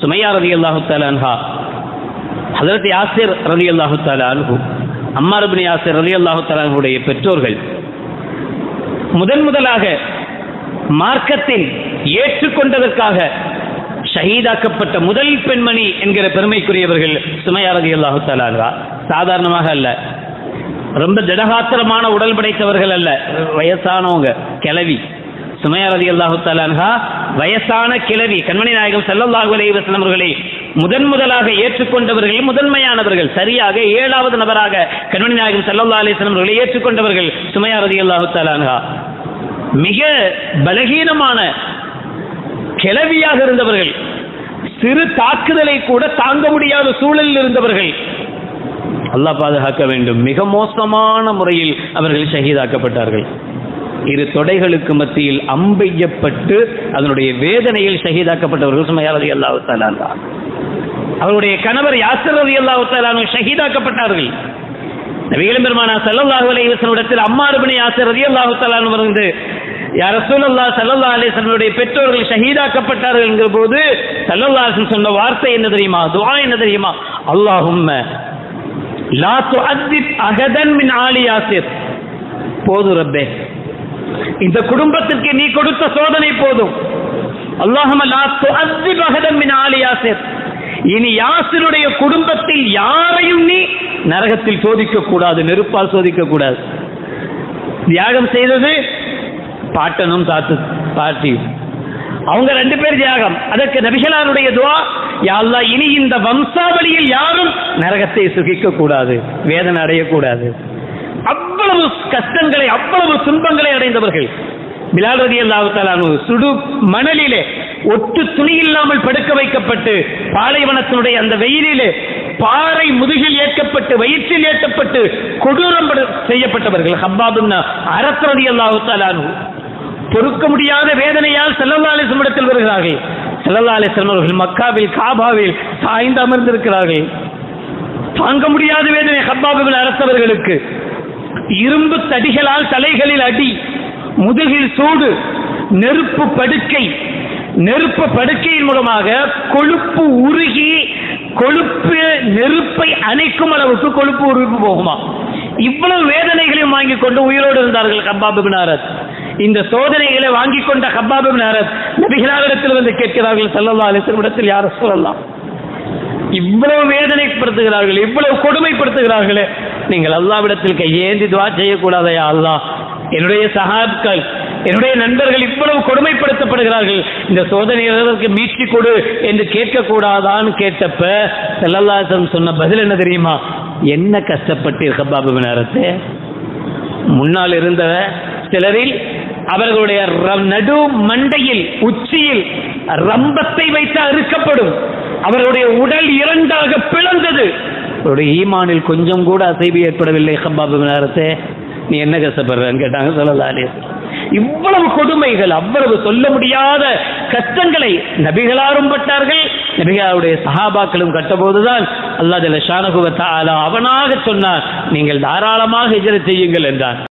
சுமையா ரதி அல்லாஹு தாலான்ஹா ஹதரத் யாசிர் ரதி அல்லாஹு தாலான்ஹு அம்மார் பின் யாசிர் ரதி அல்லாஹு தாலானுடைய பெற்றோர்கள் முதன் முதலாக மார்க்கத்தில் ஏற்றுக்கொண்டதற்காக ஷஹீதாக்கப்பட்ட முதல் பெண்மணி என்கிற பெருமைக்குரியவர்கள் சுமையா ரதி அல்லாஹு தாலான்ஹா சாதாரணமாக அல்ல ரொம்ப திடகாத்திரமான உடல் படைத்தவர்கள் அல்ல வயசானவங்க கிளவி சுமையா ரதி அல்லாஹு தாலான்ஹா வயசான கிளவி கண்மணி நாயகம் ஸல்லல்லாஹு அலைஹி வஸல்லம் அவர்களை முதன் முதலாக ஏற்றுக்கொண்டவர்கள் முதன்மையானவர்கள் சரியாக ஏழாவது நபராக கண்மணி நாயகம் ஸல்லல்லாஹு அலைஹி வஸல்லம் அவர்களை ஏற்றுக்கொண்டவர்கள் சுமையா ரதி அல்லாஹு தாலான்ஹா மிக பலகீனமான கிளவியாக இருந்தவர்கள் சிறு தாக்குதலை கூட தாங்க முடியாத சூழலில் இருந்தவர்கள் அல்லாஹ் பாதுகாக்க வேண்டும் மிக மோசமான முறையில் அவர்கள் ஷஹீதாக்கப்பட்டார்கள் இரு தொடைகளுக்கு மத்தியில் அம்பெய்யப்பட்டு அதனுடைய வேதனையில் ஷஹீதாக்கப்பட்டவர்கள் சுமையார் ரதி அல்லாஹு தாலா அவருடைய கணவர் யாசர் ரதி அல்லாஹு தாலானு ஷஹீதாக்கப்பட்டார்கள் நபிகளும் பெருமானா சல்லல்லாஹு அலைஹி வஸல்லம் இடத்தில் அம்மார் இப்னு யாசர் ரலியல்லாஹு தஆலா அன்ஹு வந்து யா ரசூலல்லாஹ் ஸல்லல்லாஹு அலைஹி வஸல்லம் பெற்றோர்கள் ஷஹீதாக்கப்பட்டார்கள் என்கிற போது ஸல்லல்லாஹு அலைஹி வஸல்லம் சொன்ன வார்த்தை என்ன தெரியுமா துஆ என்ன தெரியுமா அல்லாஹும்ம லா துஅத்திப் அகதன் மின் ஆலி யாசிர் போது ரப்பே இந்த குடும்பத்திற்கு நீ கொடுத்த சோதனை போதும் அல்லாஹும்ம லா துஅத்திப் அகதன் மின் ஆலி யாசிர் இனி யாசிருடைய குடும்பத்தில் யாரையும் நீ நரகத்தில் சோதிக்க கூடாது நெருப்பால் சோதிக்க கூடாது தியாகம் செய்தது பாட்டனும் தாத்து பாட்டியும் அவங்க ரெண்டு பேர் தியாகம் அதற்கு நபிகளாருடைய துவா யா அல்லாஹ் இனி இந்த வம்சாவளியில் யாரும் நரகத்தை சுகிக்க கூடாது வேதனை அடையக்கூடாது அவ்வளவு கஷ்டங்களை அவ்வளவு துன்பங்களை அடைந்தவர்கள் பிலால் ரதி அல்லாஹு சுடு மணலிலே ஒட்டு துணி இல்லாமல் படுக்க வைக்கப்பட்டு பாலைவனத்தினுடைய அந்த வெயிலிலே பாறை முதுகில் ஏற்கப்பட்டு வயிற்றில் ஏற்றப்பட்டு கொடூரம் படு- செய்யப்பட்டவர்கள் ஹப்பாபும் அரசரதி அல்லாஹு பொறுக்க முடியாத வேதனையால் செல்லல்லா அலிஸ்லம் இடத்தில் வருகிறார்கள் செல்லல்லா அலிஸ்லம் அவர்கள் மக்காவில் காபாவில் சாய்ந்து அமர்ந்திருக்கிறார்கள் தாங்க முடியாத வேதனை ஹப்பாபுகள் அரசவர்களுக்கு இரும்பு தடிகளால் தலைகளில் அடி முதுகில் சூடு நெருப்பு படுக்கை நெருப்பு படுக்கையின் மூலமாக கொழுப்பு உருகி கொழுப்பு நெருப்பை அணைக்கும் அளவுக்கு கொழுப்பு உருகி போகுமா இவ்வளவு வேதனைகளையும் வாங்கிக் கொண்டு உயிரோடு இருந்தார்கள் கப்பாபு பினாரத் இந்த சோதனைகளை வாங்கிக் கொண்ட கப்பாபு பினாரத் நபிகளாரிடத்தில் வந்து கேட்கிறார்கள் சல்லல்லா அலிஸ்லம் இடத்தில் யார சொல்லலாம் இவ்வளவு வேதனைப்படுத்துகிறார்கள் இவ்வளவு கொடுமைப்படுத்துகிறார்களே நீங்கள் அல்லாவிடத்தில் கையேந்தி துவா செய்யக்கூடாதையா அல்லாஹ் என்னுடைய சகாப்கள் என்னுடைய நண்பர்கள் இவ்வளவு கொடுமைப்படுத்தப்படுகிறார்கள் இந்த சோதனைகளுக்கு மீட்சி கொடு என்று கேட்கக்கூடாதான்னு கேட்டப்ப செல்லல்லாசம் சொன்ன பதில் என்ன தெரியுமா என்ன கஷ்டப்பட்டீர் கபாபு நேரத்தை முன்னால் இருந்த சிலரில் அவர்களுடைய ர- நடு மண்டையில் உச்சியில் ரம்பத்தை வைத்து அறுக்கப்படும் அவர்களுடைய உடல் இரண்டாக பிளந்தது அவருடைய ஈமானில் கொஞ்சம் கூட அசைவு ஏற்படவில்லை ஹப்பாபு நேரத்தை நீ என்ன கஷ்டப்படுறன்னு கேட்டாங்க சொல்லலாலே இவ்வளவு கொடுமைகள் அவ்வளவு சொல்ல முடியாத கஷ்டங்களை நபிகளாரும் பட்டார்கள் நபிகளாருடைய சஹாபாக்களும் கட்டபோதுதான் அல்லாஹ் ஜல்ல ஷானகுவ தஆலா அவனாக சொன்னார் நீங்கள் தாராளமாக ஹிஜ்ரத் செய்யுங்கள் என்றான்